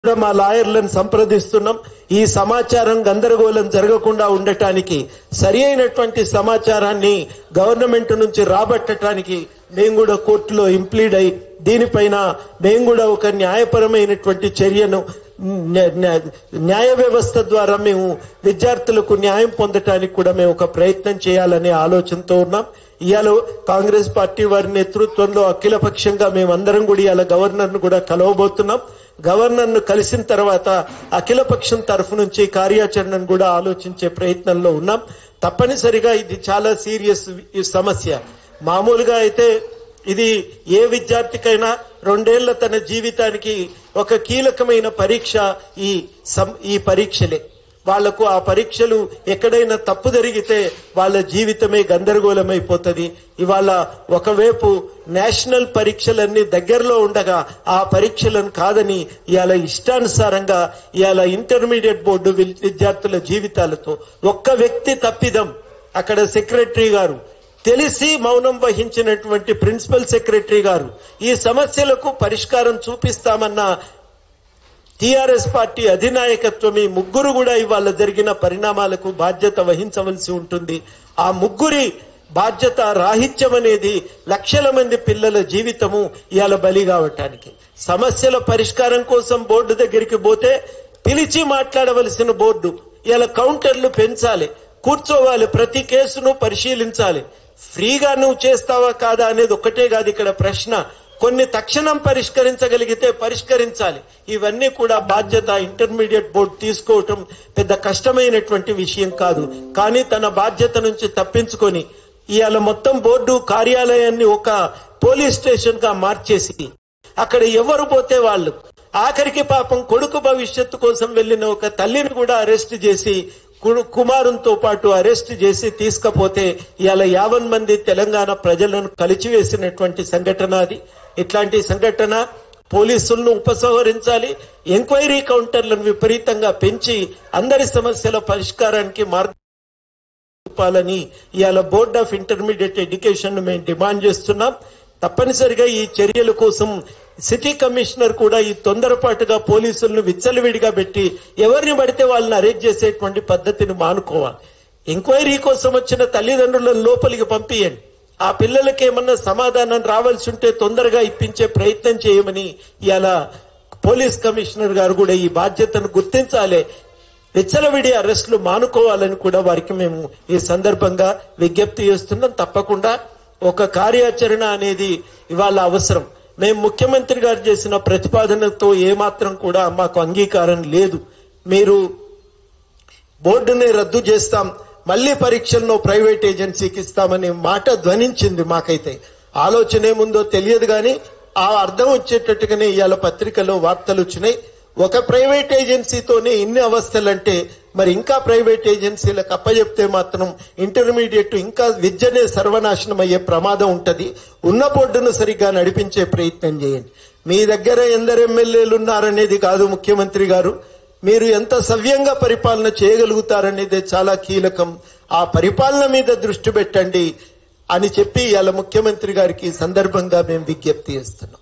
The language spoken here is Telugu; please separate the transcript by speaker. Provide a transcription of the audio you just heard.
Speaker 1: కూడా మా లాయర్లను సంప్రదిస్తున్నాం ఈ సమాచారం గందరగోళం జరగకుండా ఉండటానికి సరి అయినటువంటి సమాచారాన్ని గవర్నమెంట్ నుంచి రాబట్టడానికి మేము కూడా కోర్టులో ఇంప్లీడ్ అయి దీనిపైన మేము కూడా ఒక న్యాయపరమైనటువంటి చర్యను న్యా- న్యా- న్యాయ వ్యవస్థ ద్వారా మేము విద్యార్థులకు న్యాయం పొందటానికి కూడా మేము ఒక ప్రయత్నం చేయాలనే ఆలోచనతో ఉన్నాం ఇవాళ కాంగ్రెస్ పార్టీ వారి నేతృత్వంలో అఖిలపక్షంగా మేమందరం కూడా ఇవాళ గవర్నర్ ను కూడా కలవబోతున్నాం గవర్నర్ ను కలిసిన తర్వాత అఖిలపక్షం తరఫు నుంచి కార్యాచరణను కూడా ఆలోచించే ప్రయత్నంలో ఉన్నాం తప్పనిసరిగా ఇది చాలా సీరియస్ సమస్య మామూలుగా అయితే ఇది ఏ విద్యార్థికైనా రెండేళ్ల తన జీవితానికి ఒక కీలకమైన పరీక్ష ఈ సం- ఈ పరీక్షలే వాళ్లకు ఆ పరీక్షలు ఎక్కడైనా తప్పు జరిగితే వాళ్ళ జీవితమే గందరగోళమైపోతుంది ఇవాళ ఒకవైపు నేషనల్ పరీక్షలన్నీ దగ్గరలో ఉండగా ఆ పరీక్షలను కాదని ఇవాళ ఇష్టానుసారంగా ఇవాళ ఇంటర్మీడియట్ బోర్డు విల్- విద్యార్థుల జీవితాలతో ఒక్క వ్యక్తి తప్పిదం అక్కడ సెక్రటరీ గారు తెలిసి మౌనం వహించినటువంటి ప్రిన్సిపల్ సెక్రటరీ గారు ఈ సమస్యలకు పరిష్కారం చూపిస్తామన్న టిఆర్ఎస్ పార్టీ అధినాయకత్వం ఈ ముగ్గురు కూడా ఇవాళ జరిగిన పరిణామాలకు బాధ్యత వహించవలసి ఉంటుంది ఆ ముగ్గురి బాధ్యత రాహిత్యం అనేది లక్షల మంది పిల్లల జీవితము ఇవాళ బలి కావటానికి సమస్యల పరిష్కారం కోసం బోర్డు దగ్గరికి పోతే పిలిచి మాట్లాడవలసిన బోర్డు ఇవాళ కౌంటర్లు పెంచాలి కూర్చోవాలి ప్రతి కేసును పరిశీలించాలి ఫ్రీగా నువ్వు చేస్తావా కాదా అనేది ఒక్కటే కాదు ఇక్కడ ప్రశ్న కొన్ని తక్షణం పరిష్కరించగలిగితే పరిష్కరించాలి ఇవన్నీ కూడా బాధ్యత ఇంటర్మీడియట్ బోర్డు తీసుకోవటం పెద్ద కష్టమైనటువంటి విషయం కాదు కానీ తన బాధ్యత నుంచి తప్పించుకొని ఇవాళ మొత్తం బోర్డు కార్యాలయాన్ని ఒక పోలీస్ స్టేషన్ గా మార్చేసి అక్కడ ఎవరు పోతే వాళ్ళు ఆఖరికి పాపం కొడుకు భవిష్యత్తు కోసం వెళ్లిన ఒక తల్లిని కూడా అరెస్ట్ చేసి కు- కుమారునితో పాటు అరెస్ట్ చేసి తీసుకపోతే ఇవాళ యావన్ మంది తెలంగాణ ప్రజలను కలిచివేసినటువంటి సంఘటన అది ఇట్లాంటి సంఘటన పోలీసులను ఉపసంహరించాలి ఎంక్వైరీ కౌంటర్లను విపరీతంగా పెంచి అందరి సమస్యల పరిష్కారానికి మార్గం చూపాలని ఇవాళ బోర్డ్ ఆఫ్ ఇంటర్మీడియట్ ఎడ్యుకేషన్ ను మేము డిమాండ్ చేస్తున్నాం తప్పనిసరిగా ఈ చర్యల కోసం సిటీ కమిషనర్ కూడా ఈ తొందరపాటుగా పోలీసులను విచ్చలవిడిగా పెట్టి ఎవరిని పడితే వాళ్ళని అరెస్ట్ చేసేటువంటి పద్ధతిని మానుకోవాలి ఎంక్వైరీ కోసం వచ్చిన తల్లిదండ్రులను లోపలికి పంపియండి ఆ పిల్లలకి ఏమన్నా సమాధానం రావాల్సి ఉంటే తొందరగా ఇప్పించే ప్రయత్నం చేయమని ఇవాళ పోలీస్ కమిషనర్ గారు కూడా ఈ బాధ్యతను గుర్తించాలి విచ్చలవిడి అరెస్టులు మానుకోవాలని కూడా వారికి మేము ఈ సందర్భంగా విజ్ఞప్తి చేస్తున్నాం తప్పకుండా ఒక కార్యాచరణ అనేది ఇవాళ అవసరం మేము ముఖ్యమంత్రి గారు చేసిన ప్రతిపాదనతో ఏమాత్రం కూడా మాకు అంగీకారం లేదు మీరు బోర్డుని రద్దు చేస్తాం మళ్ళీ పరీక్షలను ప్రైవేట్ ఏజెన్సీకి ఇస్తామనే మాట ధ్వనించింది మాకైతే ఆలోచన ఏముందో తెలియదు కానీ ఆ అర్థం వచ్చేటట్టుగానే ఇవాళ పత్రికలో వార్తలు వచ్చినాయి ఒక ప్రైవేట్ ఏజెన్సీతోనే ఇన్ని అవస్థలంటే మరి ఇంకా ప్రైవేట్ ఏజెన్సీలకు అప్పచెప్తే మాత్రం ఇంటర్మీడియట్ ఇంకా విద్యనే సర్వనాశనం అయ్యే ప్రమాదం ఉంటది ఉన్న బోర్డును సరిగ్గా నడిపించే ప్రయత్నం చేయండి మీ దగ్గర ఎందరు ఎమ్మెల్యేలు ఉన్నారనేది కాదు ముఖ్యమంత్రి గారు మీరు ఎంత సవ్యంగా పరిపాలన చేయగలుగుతారనేది చాలా కీలకం ఆ పరిపాలన మీద దృష్టి పెట్టండి అని చెప్పి ఇలా ముఖ్యమంత్రి గారికి ఈ సందర్భంగా మేము విజ్ఞప్తి చేస్తున్నాం